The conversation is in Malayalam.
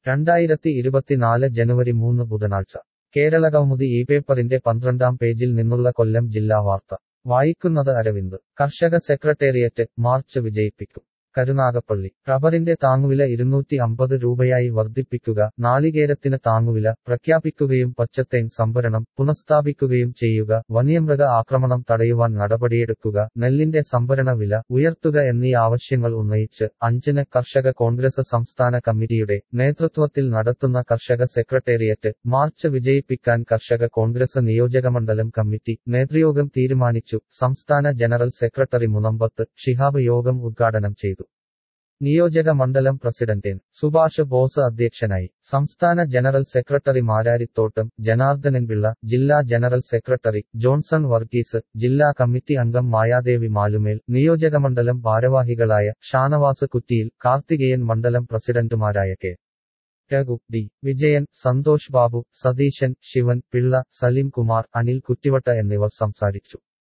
രണ്ടായിരത്തി ഇരുപത്തിനാല് ജനുവരി മൂന്ന് ബുധനാഴ്ച കേരളകൗമുദി ഈ പേപ്പറിന്റെ പന്ത്രണ്ടാം പേജിൽ നിന്നുള്ള കൊല്ലം ജില്ലാ വാർത്ത വായിക്കുന്നത് അരവിന്ദ് കർഷക സെക്രട്ടേറിയറ്റ് മാർച്ച് വിജയിപ്പിക്കും കരുനാഗപ്പള്ളി റബ്ബറിന്റെ താങ്ങുവില ഇരുന്നൂറ്റി അമ്പത് രൂപയായി വർദ്ധിപ്പിക്കുക നാളികേരത്തിന് താങ്ങുവില പ്രഖ്യാപിക്കുകയും പച്ചത്തേൻ സംഭരണം പുനഃസ്ഥാപിക്കുകയും ചെയ്യുക വന്യമൃഗ ആക്രമണം തടയുവാൻ നടപടിയെടുക്കുക നെല്ലിന്റെ സംഭരണ വില ഉയർത്തുക എന്നീ ആവശ്യങ്ങൾ ഉന്നയിച്ച് അഞ്ചിന് കർഷക കോൺഗ്രസ് സംസ്ഥാന കമ്മിറ്റിയുടെ നേതൃത്വത്തിൽ നടത്തുന്ന കർഷക സെക്രട്ടേറിയറ്റ് മാർച്ച് വിജയിപ്പിക്കാൻ കർഷക കോൺഗ്രസ് നിയോജകമണ്ഡലം കമ്മിറ്റി നേതൃയോഗം തീരുമാനിച്ചു സംസ്ഥാന ജനറൽ സെക്രട്ടറി മുനമ്പത്ത് ഷിഹാബ് യോഗം ഉദ്ഘാടനം ചെയ്തു നിയോജക മണ്ഡലം പ്രസിഡന്റ് എൻ സുഭാഷ് ബോസ് അധ്യക്ഷനായി സംസ്ഥാന ജനറൽ സെക്രട്ടറി മാരാരിത്തോട്ടം ജനാർദ്ദനൻ പിള്ള ജില്ലാ ജനറൽ സെക്രട്ടറി ജോൺസൺ വർഗീസ് ജില്ലാ കമ്മിറ്റി അംഗം മായാദേവി മാലുമേൽ നിയോജകമണ്ഡലം ഭാരവാഹികളായ ഷാനവാസ് കുറ്റിയിൽ കാർത്തികേയൻ മണ്ഡലം പ്രസിഡന്റുമാരായ കെ രഘു ഡി വിജയൻ സന്തോഷ് ബാബു സതീശൻ ശിവൻ പിള്ള സലീം കുമാർ അനിൽ കുറ്റിവട്ട എന്നിവർ സംസാരിച്ചു